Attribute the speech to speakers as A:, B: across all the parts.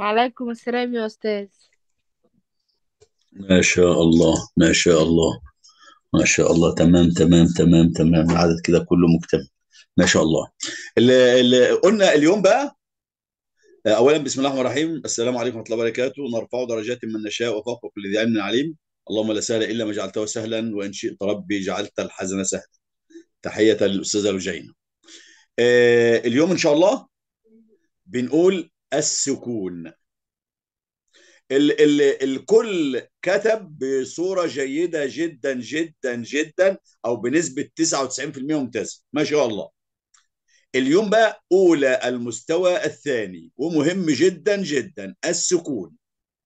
A: وعليكم السلام يا أستاذ
B: ما شاء الله ما شاء الله ما شاء الله تمام تمام تمام تمام العدد كده كله مكتمل ما شاء الله اللي, اللي قلنا اليوم بقى اولا بسم الله الرحمن الرحيم السلام عليكم ورحمه الله وبركاته نرفع درجات من نشاء وفوق كل ذي علم عليم اللهم لا سهل الا ما جعلته سهلا وان شئت ربي جعلت الحزن سهلا تحيه للاستاذه رجعينا آه اليوم ان شاء الله بنقول السكون ال ال الكل كتب بصوره جيده جدا جدا جدا او بنسبه 99% ممتازه ما شاء الله اليوم بقى اولى المستوى الثاني ومهم جدا جدا السكون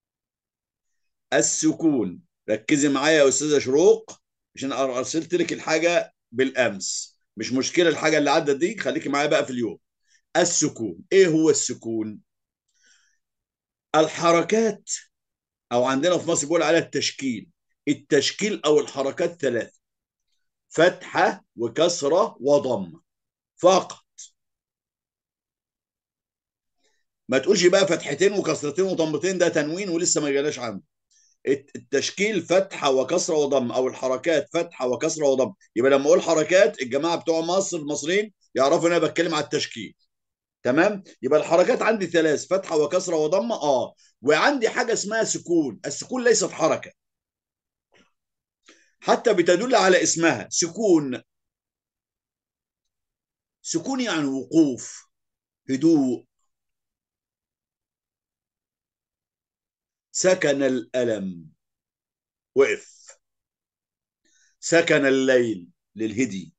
B: السكون ركزي معايا يا استاذه شروق عشان ارسلت لك الحاجه بالامس مش مشكله الحاجه اللي عدت دي خليكي معايا بقى في اليوم السكون ايه هو السكون الحركات او عندنا في مصر بيقول عليها التشكيل التشكيل او الحركات ثلاثه فتحه وكسره وضمه فقط ما تقولش بقى فتحتين وكسرتين وضمتين ده تنوين ولسه ما جالاش عنده التشكيل فتحه وكسره وضم او الحركات فتحه وكسره وضم يبقى لما اقول حركات الجماعه بتوع مصر المصريين يعرفوا ان انا بتكلم على التشكيل تمام يبقى الحركات عندي ثلاث فتحه وكسره وضمه اه وعندي حاجه اسمها سكون السكون ليست حركه حتى بتدل على اسمها سكون سكون يعني وقوف هدوء سكن الألم وقف سكن الليل للهدي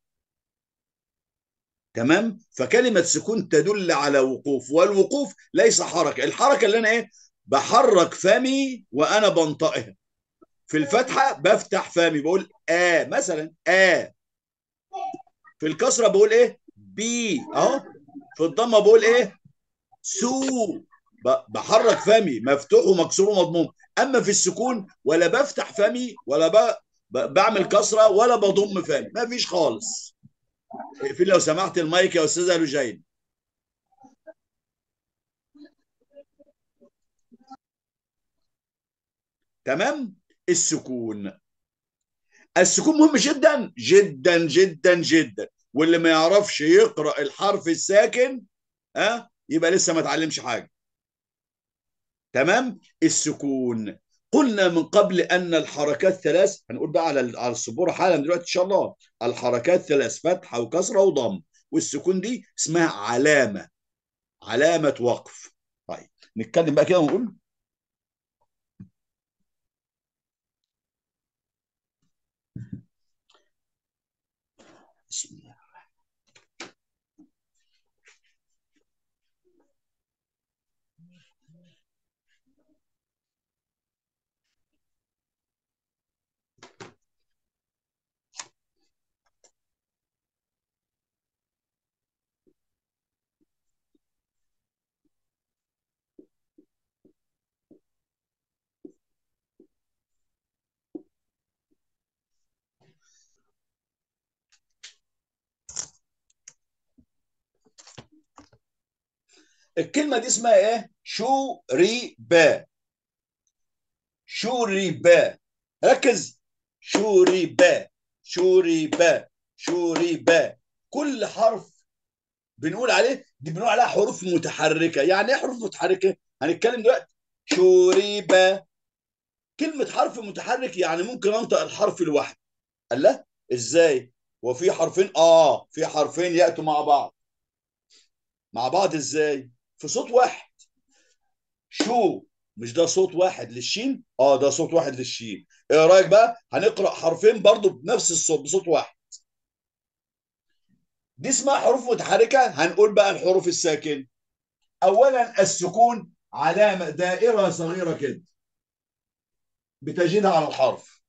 B: تمام فكلمة سكون تدل على وقوف والوقوف ليس حركة الحركة اللي أنا إيه بحرك فمي وأنا بنطقها في الفتحة بفتح فمي بقول آ مثلا آ في الكسرة بقول إيه بي أهو في الضمة بقول إيه سو بحرك فمي مفتوح ومكسور ومضموم اما في السكون ولا بفتح فمي ولا ب... بعمل كسره ولا بضم فمي ما فيش خالص اقفل لو سمحت المايك يا استاذه لجين تمام السكون السكون مهم جدا جدا جدا جدا واللي ما يعرفش يقرا الحرف الساكن ها أه؟ يبقى لسه ما اتعلمش حاجه تمام السكون قلنا من قبل ان الحركات ثلاث هنقول بقى على على السبوره حالا دلوقتي ان شاء الله الحركات ثلاث فتحه وكسره وضم والسكون دي اسمها علامه علامه وقف طيب نتكلم بقى كده ونقول بسم الله الكلمة دي اسمها ايه؟ شوريبا شوريبا ركز شوريبا شوريبا شوريبا كل حرف بنقول عليه دي بنقول عليها حروف متحركة يعني ايه حروف متحركة؟ هنتكلم دلوقتي شوريبا كلمة حرف متحرك يعني ممكن انطق الحرف لوحده قال لا ازاي؟ وفي حرفين اه في حرفين ياتوا مع بعض مع بعض ازاي؟ في صوت واحد شو مش ده صوت واحد للشين اه ده صوت واحد للشين ايه رايك بقى هنقرا حرفين برضو بنفس الصوت بصوت واحد دي اسمها حروف متحركه هنقول بقى الحروف الساكن اولا السكون علامه دائره صغيره كده بتجدها على الحرف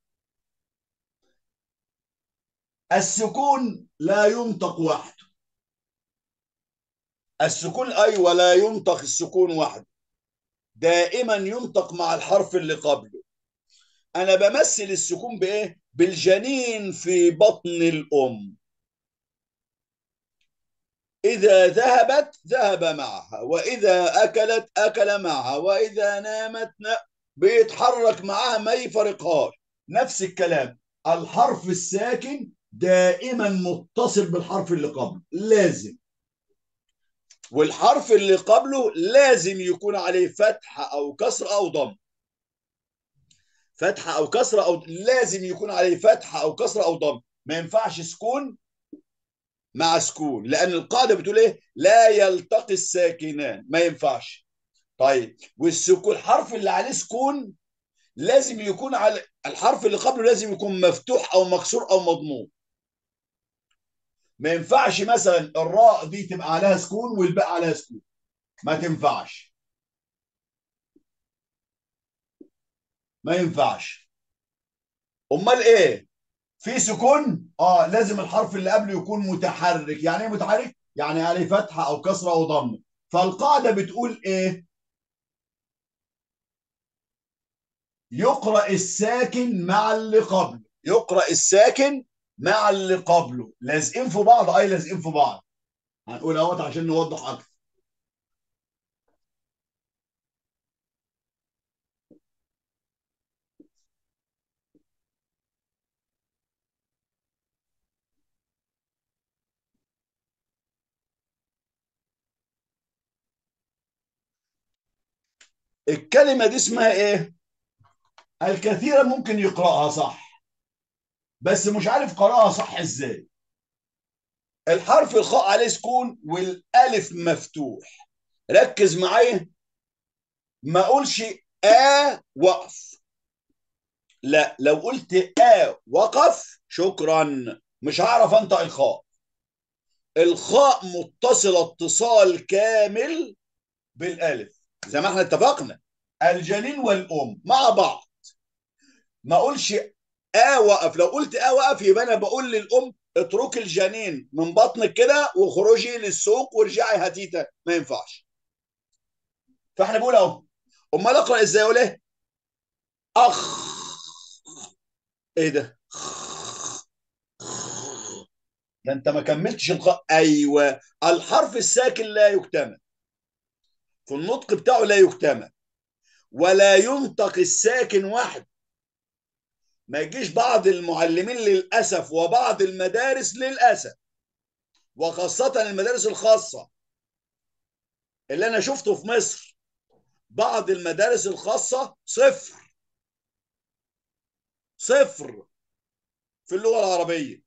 B: السكون لا ينطق وحده السكون ايوه لا ينطق السكون وحده دائما ينطق مع الحرف اللي قبله انا بمثل السكون بايه بالجنين في بطن الام إذا ذهبت ذهب معها وإذا أكلت أكل معها وإذا نامت ن... بيتحرك معها ما يفرقهاش نفس الكلام الحرف الساكن دائما متصل بالحرف اللي قبله لازم والحرف اللي قبله لازم يكون عليه فتحة أو كسرة أو ضم فتحة أو كسرة أو لازم يكون عليه فتحة أو كسرة أو ضم ما ينفعش سكون مع سكون لأن القاعدة بتقول إيه لا يلتقي الساكنان ما ينفعش طيب والسكون الحرف اللي عليه سكون لازم يكون على الحرف اللي قبله لازم يكون مفتوح أو مكسور أو مضموم ما ينفعش مثلا الراء دي تبقى عليها سكون والباء عليها سكون ما تنفعش ما ينفعش امال ايه في سكون اه لازم الحرف اللي قبله يكون متحرك يعني ايه متحرك يعني عليه فتحه او كسره او ضمه فالقاعده بتقول ايه يقرا الساكن مع اللي قبله يقرا الساكن مع اللي قبله لازقين في بعض اي لازقين في بعض هنقول اهوت عشان نوضح اكتر الكلمة دي اسمها ايه؟ الكثير ممكن يقرأها صح بس مش عارف قرأها صح ازاي الحرف الخاء عليه سكون والالف مفتوح ركز معايا ما اقولش آ وقف لا لو قلت آ وقف شكرا مش هعرف انطق الخاء الخاء متصلة اتصال كامل بالالف زي ما احنا اتفقنا الجنين والام مع بعض ما اقولش آ وقف لو قلت آ وقف يبقى انا بقول للام اتركي الجنين من بطنك كده واخرجي للسوق وارجعي هاتيتا ما ينفعش فاحنا بنقول اهو امال اقرا ازاي اقول ايه اخ ايه ده ده انت ما كملتش الخاء ايوه الحرف الساكن لا يكتمل في النطق بتاعه لا يكتمل ولا ينطق الساكن واحد ما يجيش بعض المعلمين للاسف وبعض المدارس للاسف وخاصه المدارس الخاصه اللي انا شفته في مصر بعض المدارس الخاصه صفر صفر في اللغه العربيه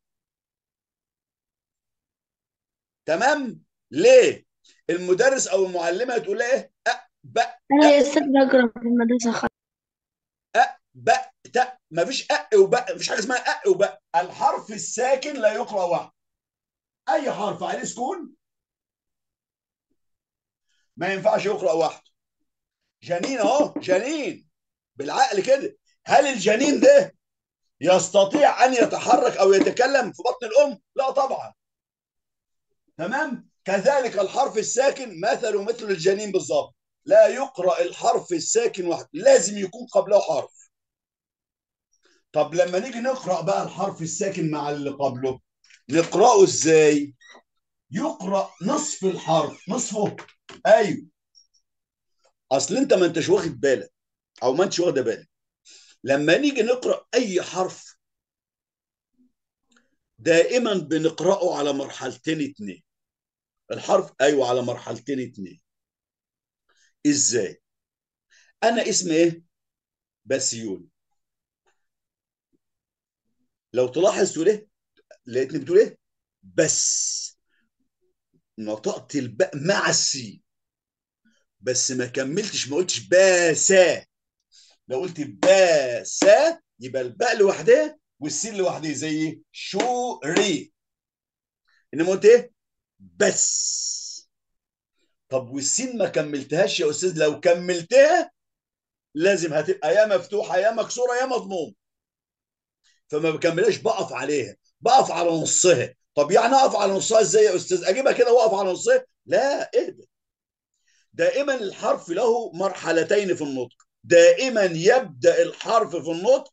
B: تمام ليه المدرس او المعلمه تقول ايه أ ب
A: أنا يا أستاذ بقرأ في المدرسة خالص
B: أ ب ت مفيش أ وباء مفيش حاجه اسمها أ وباء الحرف الساكن لا يقرأ واحد اي حرف عليه سكون ما ينفعش يقرأ واحد جنين اهو جنين بالعقل كده هل الجنين ده يستطيع ان يتحرك او يتكلم في بطن الام لا طبعا تمام كذلك الحرف الساكن مثل مثل الجنين بالظبط لا يقرأ الحرف الساكن واحد لازم يكون قبله حرف طب لما نيجي نقرأ بقى الحرف الساكن مع اللي قبله نقرأه ازاي يقرأ نصف الحرف نصفه ايوه اصل انت ما انتش واخد بالك او ما انتش واخده بالك لما نيجي نقرأ اي حرف دائما بنقرأه على مرحلتين اتنين الحرف ايوه على مرحلتين اتنين ازاي انا اسمي ايه بسيون لو تلاحظ تقول ايه لقيتني بتقول ايه بس نطقت الباء مع السين بس ما كملتش ما قلتش باسا لو قلت باسا يبقى الباء لوحدها والسين لوحدها زي شوري انما قلت ايه بس طب والسين ما كملتهاش يا استاذ لو كملتها لازم هتبقى يا مفتوحه يا مكسوره يا مضموم فما بكملهاش بقف عليها بقف على نصها طب يعني اقف على نصها ازاي يا استاذ اجيبها كده واقف على نصها لا اهدى دائما الحرف له مرحلتين في النطق دائما يبدا الحرف في النطق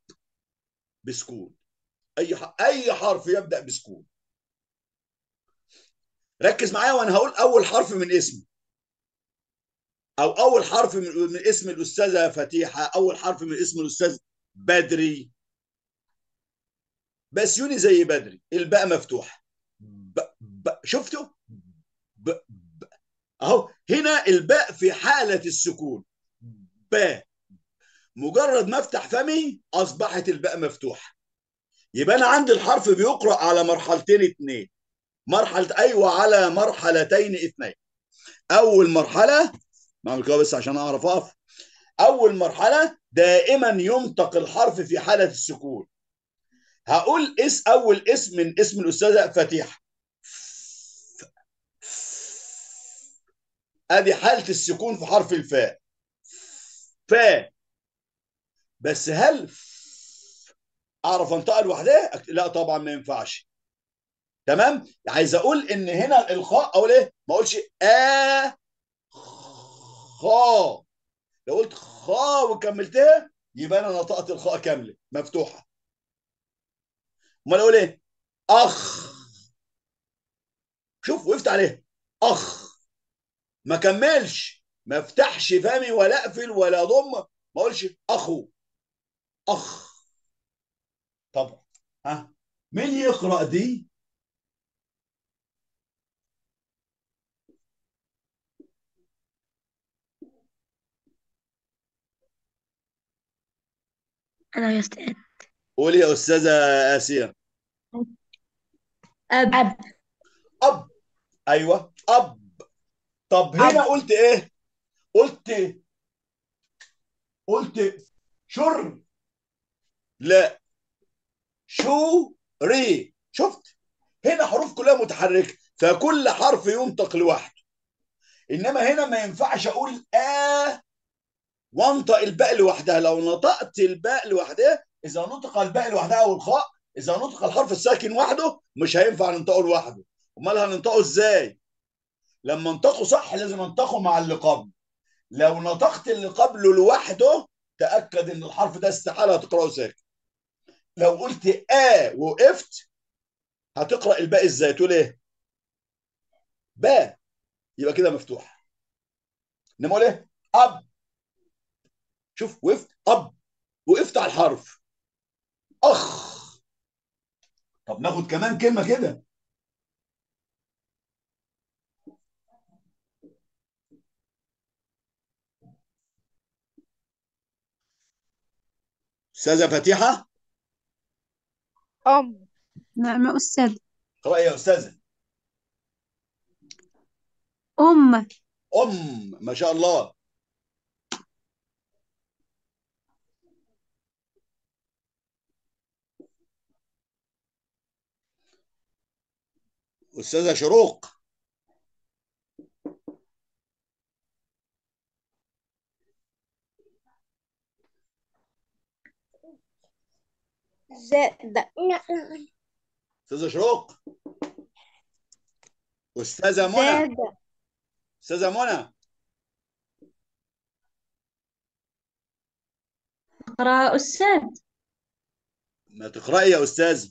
B: بسكون اي ح... اي حرف يبدا بسكون ركز معايا وانا هقول اول حرف من اسمي او اول حرف من, من اسم الاستاذه فتيحه اول حرف من اسم الاستاذ بدري بسيوني زي بدري الباء مفتوحه ب... ب... شفتوا ب... ب... اهو هنا الباء في حاله السكون باء مجرد ما افتح فمي اصبحت الباء مفتوحه يبقى انا عندي الحرف بيقرا على مرحلتين اثنين مرحله ايوه على مرحلتين اثنين اول مرحله بعمل كده بس عشان اعرف اقف اول مرحله دائما ينطق الحرف في حاله السكون هقول اس اول اسم من اسم الاستاذه فتيحه ادي حاله السكون في حرف الفاء فاء بس هل اعرف انطقها لوحدها لا طبعا ما ينفعش تمام عايز اقول ان هنا الخاء اقول ايه ما اقولش ا خا لو قلت خا وكملتها يبقى انا نطقت الخاء كامله مفتوحه امال اقول ايه اخ شوف وقفت عليها اخ ما كملش ما افتحش فمي ولا اقفل ولا ضم ما اقولش اخو اخ طبعا ها مين يقرا دي
A: أنا يا أستاذ
B: قولي يا استاذه اسيا
A: أب أب
B: اب ايوه اب طب هنا
A: أب.
B: قلت ايه قلت قلت شر لا شو ري شفت هنا حروف كلها متحركه فكل حرف ينطق لوحده انما هنا ما ينفعش اقول ا وانطق الباء لوحدها لو نطقت الباء لوحدها اذا نطق الباء لوحدها او الخاء اذا نطق الحرف الساكن وحده مش هينفع ننطقه لوحده امال هننطقه ازاي لما انطقه صح لازم انطقه مع اللي قبل لو نطقت اللي قبله لوحده تاكد ان الحرف ده استحاله هتقراه ساكن لو قلت ا وقفت هتقرا الباء ازاي تقول ايه باء يبقى كده مفتوح انما اقول ايه اب شوف وقفت اب وقفت على الحرف اخ طب ناخد كمان كلمه كده استاذه فتيحه
C: أم
D: نعم أستاذ
B: اقراي يا استاذه
D: أم
B: ام ما شاء الله استاذه شروق
C: زاد
B: استاذه شروق استاذه منى
C: زاد
B: استاذه منى
A: أقرأ أستاذ
B: ما تقراي يا استاذ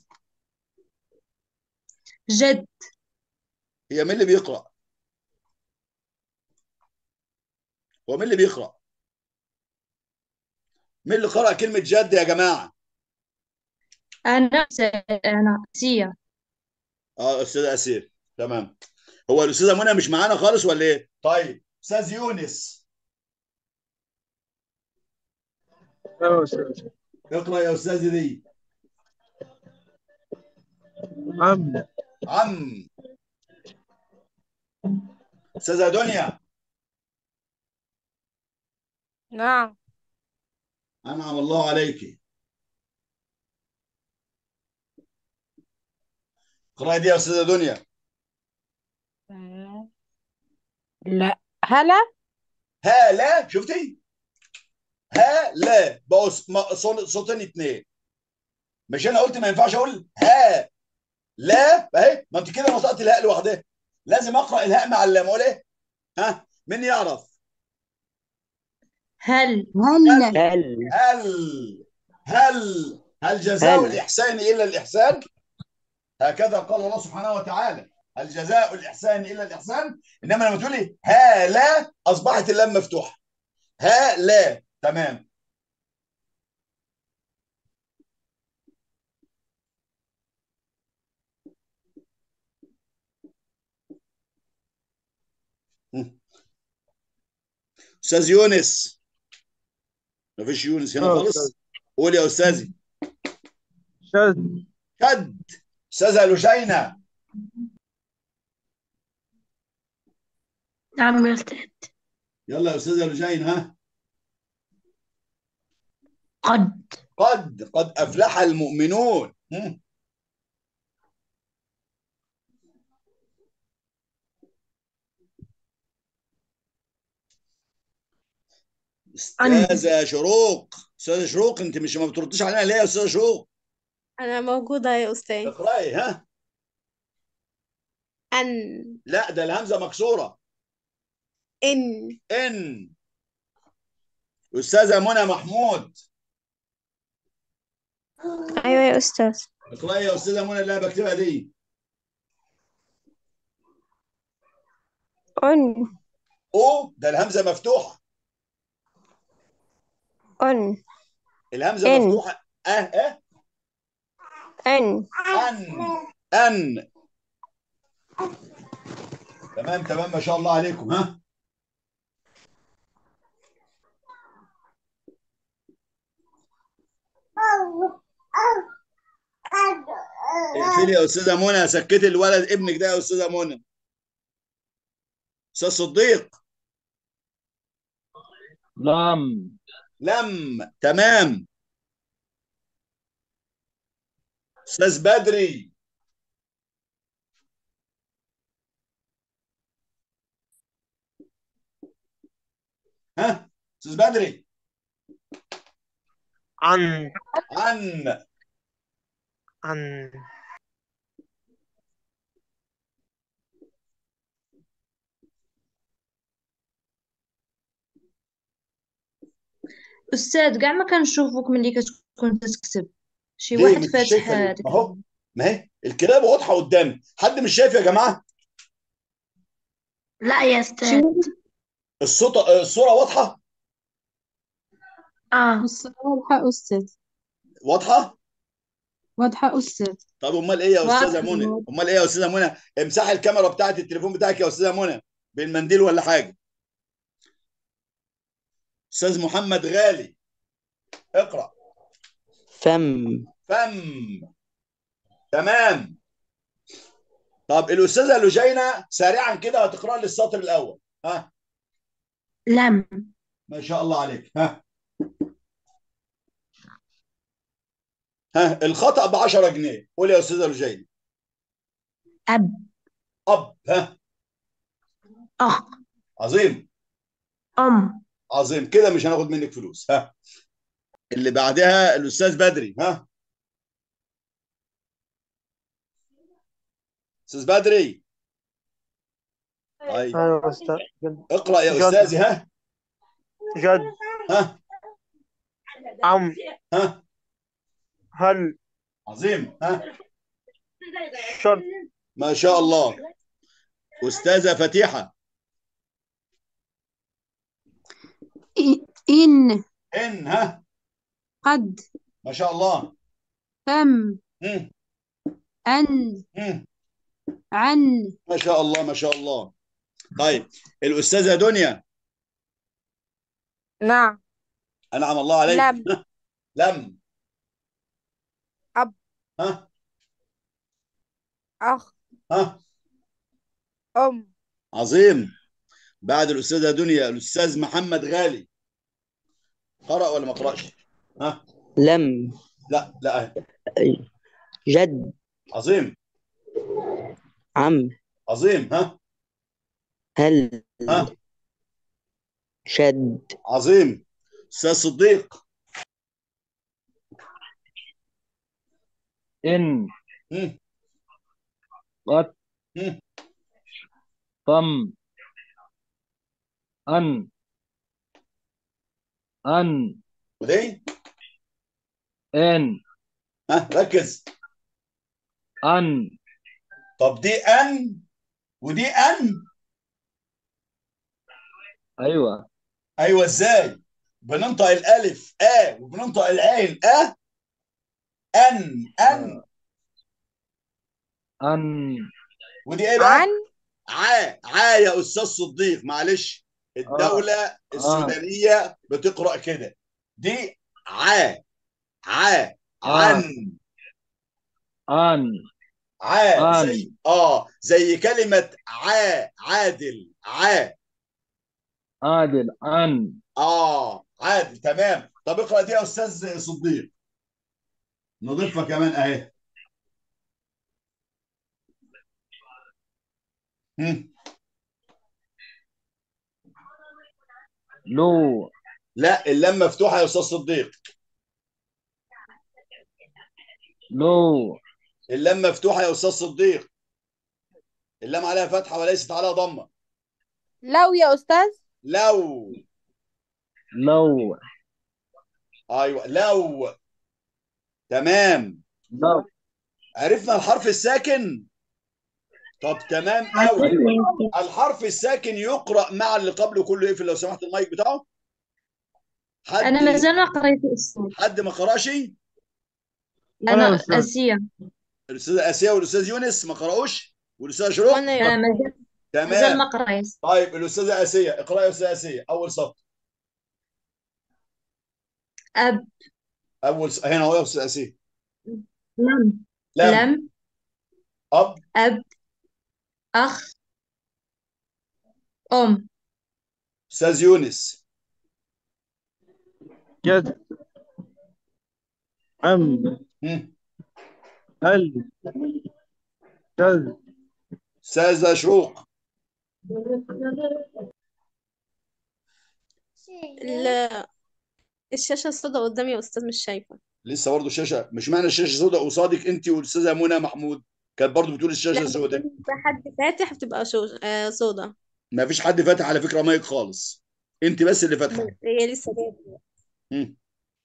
A: جد
B: هي مين اللي بيقرا هو مين اللي بيقرا مين اللي قرأ كلمة جد يا جماعة؟
A: أنا أنا سيا
B: اه استاذ اسير تمام هو الاستاذه منى مش معانا خالص ولا ايه طيب استاذ يونس
E: أيوة أستاذ
B: اقرا يا استاذ دي
E: عم
B: عم استاذه دنيا
C: نعم
B: انعم الله عليك اقراي دي يا استاذه دنيا
C: لا هلا
B: ها لا شفتي ها لا بقوا ص- ما- صو- صوتين اتنين مش انا قلت ما ينفعش اقول ها لا اهي ما انت كده نطقت الهاء لوحدها لازم اقرا الهاء مع اللام اقول ايه ها مين يعرف
A: هل
D: هل
F: هل
B: هل هل هل جزاء
F: هل.
B: الإحسان إلا الإحسان هكذا قال الله سبحانه وتعالى الجزاء الاحسان الا الاحسان انما لما تقولي ها لا اصبحت اللام مفتوحه ها لا تمام استاذ يونس مفيش يونس هنا
E: آه،
B: خالص
E: أستاذ.
B: قول يا استاذي
E: شاذ
B: شد استاذه لشينه
A: نعم يا أستاذ
B: يلا يا استاذه لشينه ها
A: قد
B: قد قد افلح المؤمنون هم. استاذه شروق استاذه شروق انت مش ما بترديش علينا ليه يا استاذه شروق
C: أنا موجودة يا أستاذ
B: اقراي ها
C: أن
B: لا ده الهمزه مكسوره
C: إن
B: ان استاذه منى محمود
C: أيوة يا أستاذ
B: اقراي يا استاذه منى اللي انا بكتبها دي
C: أن
B: او ده الهمزه مفتوحه
C: أن
B: الهمزه
C: إن.
B: مفتوحه اه اه
C: أن
B: ان ان تمام تمام ما شاء الله عليكم ها اقفلي يا استاذه منى سكتي الولد ابنك ده يا استاذه منى استاذ صديق
E: لام
B: لم تمام استاذ بدري ها استاذ بدري
E: عن
B: عن
E: عن
A: أستاذ كاع ما كنشوفوك ملي كتكون تكتب شي
B: ليه
A: واحد
B: مش
A: فاتح
B: شايفه ليه؟
A: هذاك
B: ما هو ما هي الكتابه واضحه قدامي حد مش شايف يا جماعه
A: لا يا أستاذ
B: الصوت الصوره واضحه
A: آه
D: الصورة واضحة أستاذ
B: واضحه
D: واضحة أستاذ
B: طب امال ايه يا استاذه
A: واضحة.
B: منى امال ايه يا استاذه منى امسحي الكاميرا بتاعت التليفون بتاعك يا استاذه منى بالمنديل ولا حاجه استاذ محمد غالي اقرا
F: فم
B: فم تمام طب الاستاذه لجينه سريعا كده هتقرا لي السطر الاول ها
A: لم
B: ما شاء الله عليك ها ها الخطأ ب 10 جنيه قول يا استاذه لجينه
A: أب
B: اب ها
A: أخ
B: عظيم
A: أم
B: عظيم كده مش هناخد منك فلوس ها اللي بعدها الاستاذ بدري ها استاذ بدري طيب
E: أيوة أستاذ جد
B: اقرا يا
E: جد.
B: استاذي ها
E: جد
B: ها
E: عم
B: ها
E: هل
B: عظيم ها
E: شرط
B: ما شاء الله استاذه فتيحه
D: إ- إن
B: ان ها
D: قد
B: ما شاء الله
D: فم
B: مم.
D: أن
B: مم.
D: عن
B: ما شاء الله ما شاء الله طيب الاستاذه دنيا
C: نعم
B: انعم الله عليك
C: لم.
B: ها؟ لم
C: أب.
B: ها
C: أخ
B: ها
C: أم
B: عظيم بعد الاستاذه دنيا الاستاذ محمد غالي قرأ ولا ما قرأش ها
F: لم
B: لا لا
F: جد
B: عظيم
F: عم
B: عظيم ها
F: هل
B: ها
F: شد
B: عظيم استاذ صديق
E: إن
B: مم.
E: قد
B: مم.
E: طم أن أن
B: ودي
E: إن
B: ها ركز
E: أن
B: طب دي ان ودي ان
E: ايوه
B: ايوه ازاي بننطق الالف ا وبننطق العين ا ان ان
E: ان
B: ودي ايه بقى
C: عن
B: ع ع يا استاذ صديق معلش الدوله السودانيه بتقرا كده دي ع ع عن
E: ان
B: ع
E: عن.
B: زي اه زي كلمه ع عادل ع
E: عادل ان
B: اه عادل تمام طب اقرا دي يا استاذ صديق نضيفها كمان اهي هم.
E: لو
B: لا اللام مفتوحه يا استاذ صديق
E: لو
B: اللام مفتوحه يا استاذ صديق اللام عليها فتحه وليست عليها ضمه
C: لو يا أستاذ
B: لو
E: لو
B: ايوه لو تمام
E: لو
B: عرفنا الحرف الساكن طب تمام قوي الحرف الساكن يقرا مع اللي قبله كله اقفل لو سمحت المايك بتاعه حد
A: أنا ما زال ما قريت اسمه
B: حد ما قراش
A: أنا آسيا
B: الاستاذه اسيا والاستاذ يونس ما قراوش والاستاذ شروق
C: وأنا يا
A: أنا ما زال ما زال ما
B: تمام
A: قريت
B: طيب الاستاذه اسيا اقراي يا استاذه اسيا اول سطر
A: أب
B: اول س... هنا اهو يا استاذه اسيا
A: لم
B: لم
A: لم
B: اب
A: أب أخ أم
B: استاذ يونس
E: جد ام
B: هم.
E: ال جد
B: استاذه شروق
G: لا الشاشة السوداء قدامي يا أستاذ مش شايفة
B: لسه برضه الشاشه مش معنى الشاشه سوداء قصادك انت والاستاذه منى محمود كانت برضه بتقول الشاشه
G: لا
B: سوداء
G: في حد فاتح بتبقى شو... آه سودا
B: ما فيش حد فاتح على فكره مايك خالص انت بس اللي فاتحه
G: هي لسه جاية
B: هم.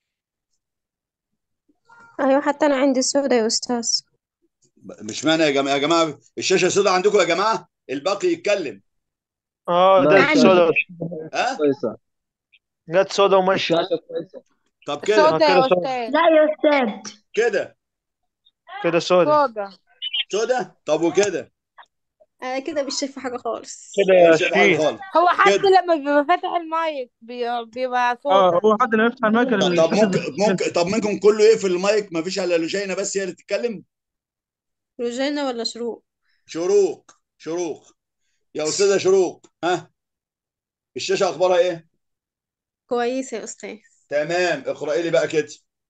C: أيوة حتى أنا عندي سودا يا أستاذ
B: مش معنى يا جماعه يا جماعه الشاشه سوداء عندكم يا جماعه الباقي يتكلم
E: اه
C: ده
E: ده
C: السودا.
B: ها
E: كويسة
H: جت سودا ومشي
E: الشاشة كويسة
B: طب كده
C: سودا يا
H: كده سودا.
C: أستاذ
A: لا يا أستاذ
B: كده
H: كده سودا
C: سودا
B: سوداء طب وكده
G: أنا كده مش شايفة حاجة خالص
H: كده
B: مش شايف حاجة
H: شين
B: خالص
C: هو حد
B: كده.
C: لما بيبقى فاتح المايك بي- بيبقى
E: اه
C: سودا
E: هو حد لما يفتح المايك
B: طب طب ممكن ممكن طب ممكن كله يقفل المايك ما فيش الا لجينه بس هي اللي تتكلم
G: روجينا ولا شروق
B: شروق شروق يا استاذه شروق ها الشاشه اخبارها ايه
G: كويس يا أستاذ
B: تمام اقراي لي بقى كده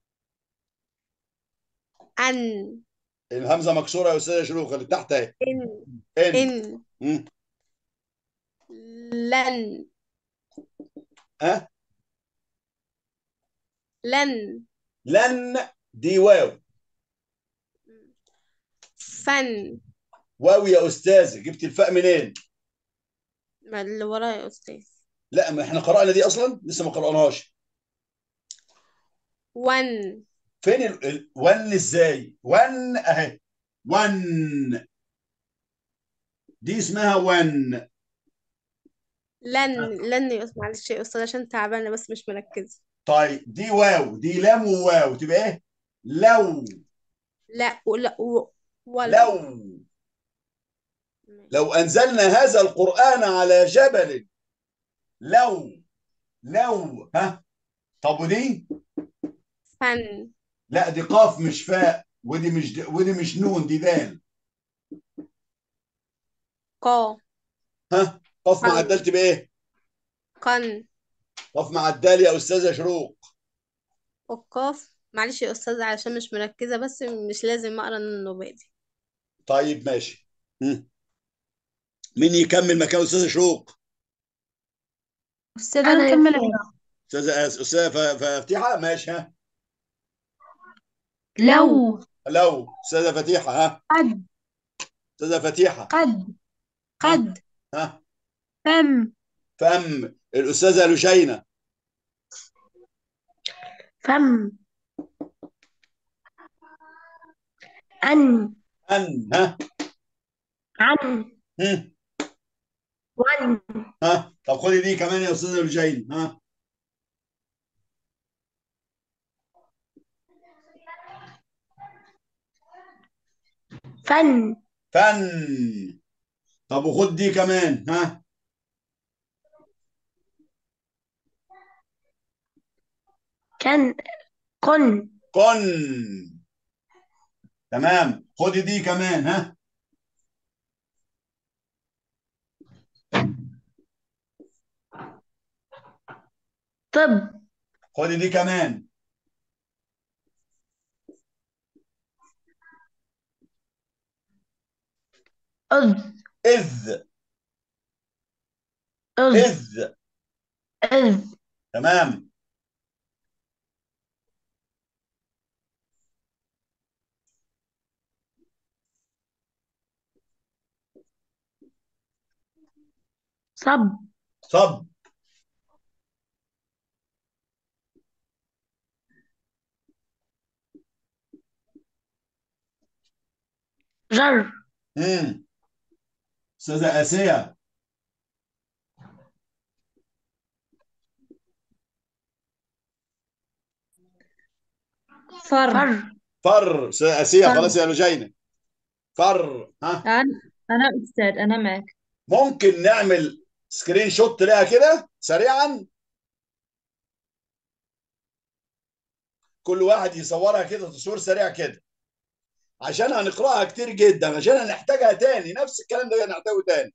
G: أن
B: الهمزه مكسوره يا استاذه شروق اللي تحت اهي
G: إن
B: ان
G: إن
B: مم.
G: لن
B: ها
G: لن
B: لن دي واو
G: فن
B: واو يا استاذه جبت الفاء منين
G: ما اللي وراه يا أستاذ
B: لا ما احنا قرانا دي اصلا لسه ما قراناش
G: ون
B: فين ال... ال... ون ازاي ون اهي ون دي اسمها ون
G: لن لن يا أستاذ معلش يا أستاذ عشان تعبانة بس مش مركزة
B: طيب دي واو دي لام وواو تبقى ايه لو
G: لا ولا و- ولا
B: لو لو انزلنا هذا القرآن على جبل لو لو ها طب ودي
G: فن
B: لا دي قاف مش فاء ودي مش د... ودي مش نون دي دال
G: قا
B: ها قاف مع
G: قن.
B: الدال تبقى ايه
G: قن
B: قاف مع الدال يا استاذه شروق
G: والقاف معلش يا أستاذ علشان مش مركزة بس مش لازم أقرأ النوبادي
B: طيب ماشي هم. مين يكمل مكان استاذه شروق
D: أستاذ أنا أكمل
B: استاذه أس- استاذه ف- فتيحه ماشي ها
D: لو
B: لو استاذه فتيحه ها
D: قد
B: استاذه فتيحه
D: قد قد
B: ها
D: فم
B: فم الاستاذه لجينه
I: فم أن
B: ان ها
D: عم
B: هم.
D: ون
B: ها طب خدي دي كمان يا استاذه رجين ها
D: فن
B: فن طب وخد دي كمان ها
D: كان كن
B: كن تمام خدي دي كمان ها
D: طب
B: خدي دي كمان
D: أذ
B: إذ
D: أذ
B: إذ
D: أذ
B: تمام
D: صب
B: صب
D: جر
B: امم استاذه اسيه
A: فر
D: فر
B: فر استاذه اسيه
A: فر.
B: خلاص يا لجينه فر ها
A: أنا أنا أستاذ أنا معك
B: ممكن نعمل سكرين شوت لها كده سريعا كل واحد يصورها كده تصوير سريع كده عشان هنقراها كتير جدا عشان هنحتاجها تاني نفس الكلام ده هنحتاجه تاني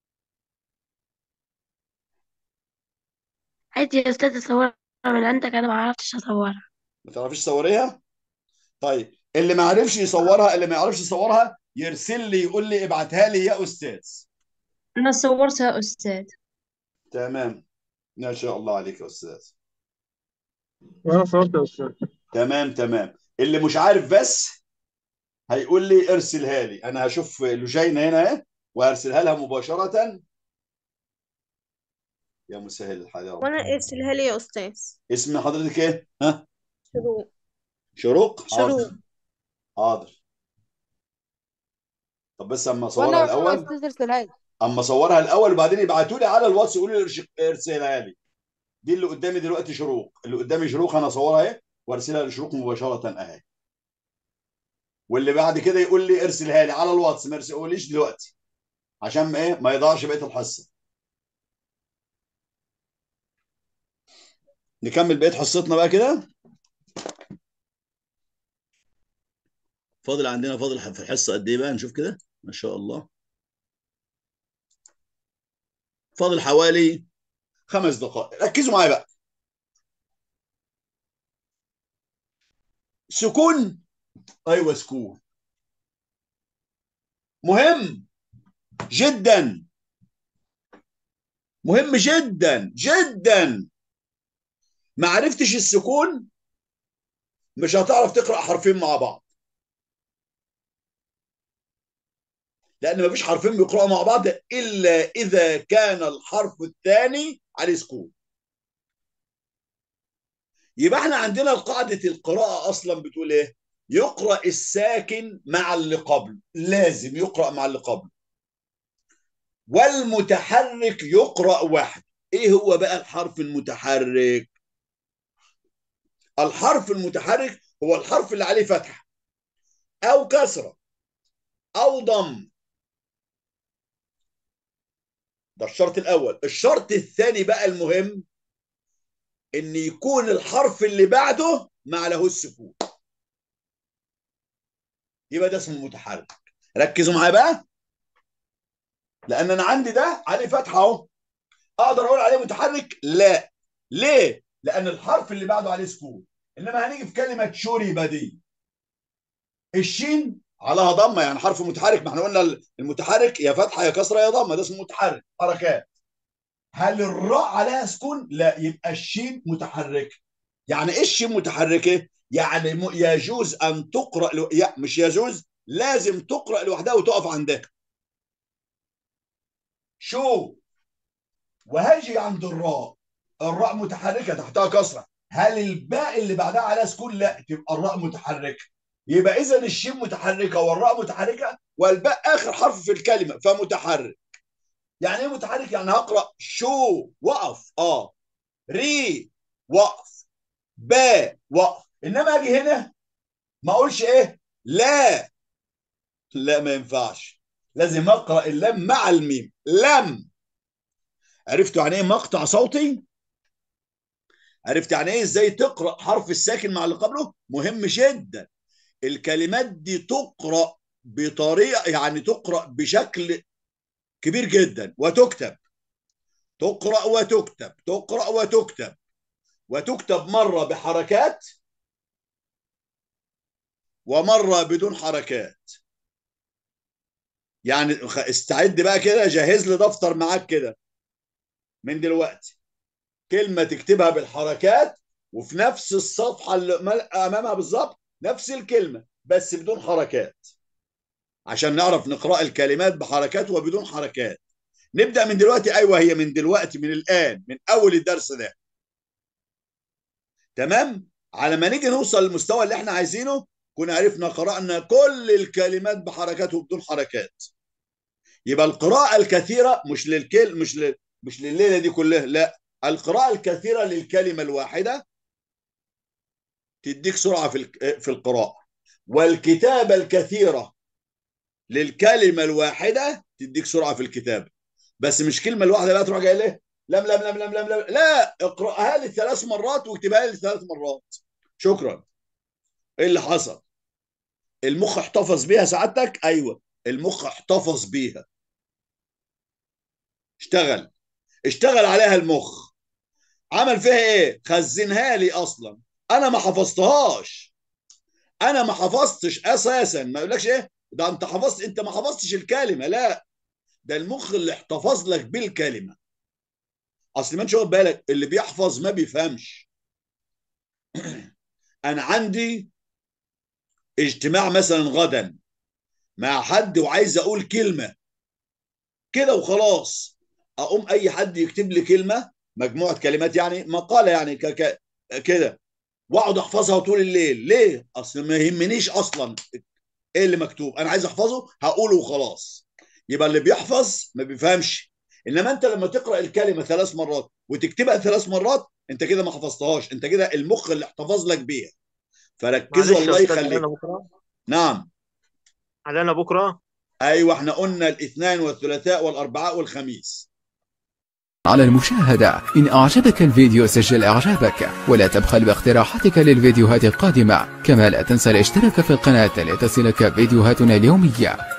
D: عادي يا أستاذ أصورها من عندك أنا ما عرفتش أصورها
B: ما تعرفيش تصوريها طيب اللي ما عرفش يصورها اللي ما يعرفش يصورها يرسل لي يقول لي ابعتها لي يا استاذ
A: أنا صورتها أستاذ
B: تمام ما شاء الله عليك يا استاذ
E: وانا صورت يا استاذ
B: تمام تمام اللي مش عارف بس هيقول لي ارسلها لي انا هشوف لجينة هنا اهي وهرسلها لها مباشرة يا مسهل الحال يا رب
G: وانا ارسلها لي يا استاذ
B: اسم حضرتك ايه ها
G: شروق
B: شروق
G: شروق.
B: حاضر حاضر طب بس اما اصورها
C: وانا
B: الاول
C: استاذ ارسلها لي
B: اما اصورها الاول وبعدين يبعتوا لي على الواتس يقولوا لي ارش- ارسلها لي دي اللي قدامي دلوقتي شروق اللي قدامي شروق انا اصورها اهي وارسلها لشروق مباشره اهي واللي بعد كده يقول لي ارسلها لي على الواتس ما يرسلوليش دلوقتي عشان ما ايه ما يضيعش بقيه الحصه نكمل بقيه حصتنا بقى كده فاضل عندنا فاضل في الحصه قد ايه بقى نشوف كده ما شاء الله فاضل حوالي خمس دقائق ركزوا معايا بقى سكون ايوه سكون مهم جدا مهم جدا جدا ما عرفتش السكون مش هتعرف تقرا حرفين مع بعض لان مفيش حرفين بيقراوا مع بعض الا اذا كان الحرف الثاني عليه سكون يبقى احنا عندنا قاعده القراءه اصلا بتقول ايه يقرا الساكن مع اللي قبله لازم يقرا مع اللي قبله والمتحرك يقرا واحد ايه هو بقى الحرف المتحرك الحرف المتحرك هو الحرف اللي عليه فتحه او كسره او ضم ده الشرط الاول الشرط الثاني بقى المهم ان يكون الحرف اللي بعده ما له السكون يبقى ده اسمه متحرك ركزوا معايا بقى لان انا عندي ده عليه فتحه اهو اقدر اقول عليه متحرك لا ليه لان الحرف اللي بعده عليه سكون انما هنيجي في كلمه شرب دي الشين عليها ضمه يعني حرف متحرك ما احنا قلنا المتحرك يا فتحه يا كسره يا ضمه ده اسمه متحرك حركات هل الراء عليها سكون لا يبقى الشين متحركه يعني ايه الشين متحركه يعني م- يجوز ان تقرا لو... يا مش يجوز لازم تقرا لوحدها وتقف عندها شو وهاجي عند الراء الراء متحركه تحتها كسره هل الباء اللي بعدها عليها سكون لا تبقى الراء متحركه يبقى اذا الشين متحركه والراء متحركه والباء اخر حرف في الكلمه فمتحرك يعني ايه متحرك يعني هقرا شو وقف اه ري وقف با وقف انما اجي هنا ما اقولش ايه لا لا ما ينفعش لازم اقرا اللام مع الميم لم عرفتوا يعني ايه مقطع صوتي عرفت يعني ايه ازاي تقرا حرف الساكن مع اللي قبله مهم جدا الكلمات دي تقرا بطريقه يعني تقرا بشكل كبير جدا وتكتب تقرا وتكتب تقرا وتكتب وتكتب مره بحركات ومره بدون حركات يعني استعد بقى كده جهز لي دفتر معاك كده من دلوقتي كلمه تكتبها بالحركات وفي نفس الصفحه اللي امامها بالظبط نفس الكلمه بس بدون حركات عشان نعرف نقرا الكلمات بحركات وبدون حركات نبدا من دلوقتي ايوه هي من دلوقتي من الان من اول الدرس ده تمام على ما نيجي نوصل للمستوى اللي احنا عايزينه كنا عرفنا قرانا كل الكلمات بحركات وبدون حركات يبقى القراءه الكثيره مش للكل مش ل... مش لليله دي كلها لا القراءه الكثيره للكلمه الواحده تديك سرعه في في القراءه والكتابه الكثيره للكلمه الواحده تديك سرعه في الكتابه بس مش كلمه الواحده بقى تروح جاي ليه لم لم لم لم لم لم لا اقراها لي ثلاث مرات واكتبها لي ثلاث مرات شكرا ايه اللي حصل المخ احتفظ بيها سعادتك ايوه المخ احتفظ بيها اشتغل اشتغل عليها المخ عمل فيها ايه خزنها لي اصلا انا ما حفظتهاش انا ما حفظتش اساسا ما يقولكش ايه ده انت حفظت انت ما حفظتش الكلمه لا ده المخ اللي احتفظ لك بالكلمه اصل ما انت واخد بالك اللي بيحفظ ما بيفهمش انا عندي اجتماع مثلا غدا مع حد وعايز اقول كلمه كده وخلاص اقوم اي حد يكتب لي كلمه مجموعه كلمات يعني مقاله يعني ك... كده واقعد احفظها طول الليل ليه اصل ما يهمنيش اصلا ايه اللي مكتوب انا عايز احفظه هقوله وخلاص يبقى اللي بيحفظ ما بيفهمش انما انت لما تقرا الكلمه ثلاث مرات وتكتبها ثلاث مرات انت كده ما حفظتهاش انت كده المخ اللي احتفظ لك بيها فركزوا الله يخليك نعم
H: علينا بكره
B: ايوه احنا قلنا الاثنين والثلاثاء والاربعاء والخميس
I: على المشاهدة إن أعجبك الفيديو سجل إعجابك ولا تبخل باقتراحاتك للفيديوهات القادمة كما لا تنسى الاشتراك في القناة لتصلك فيديوهاتنا اليومية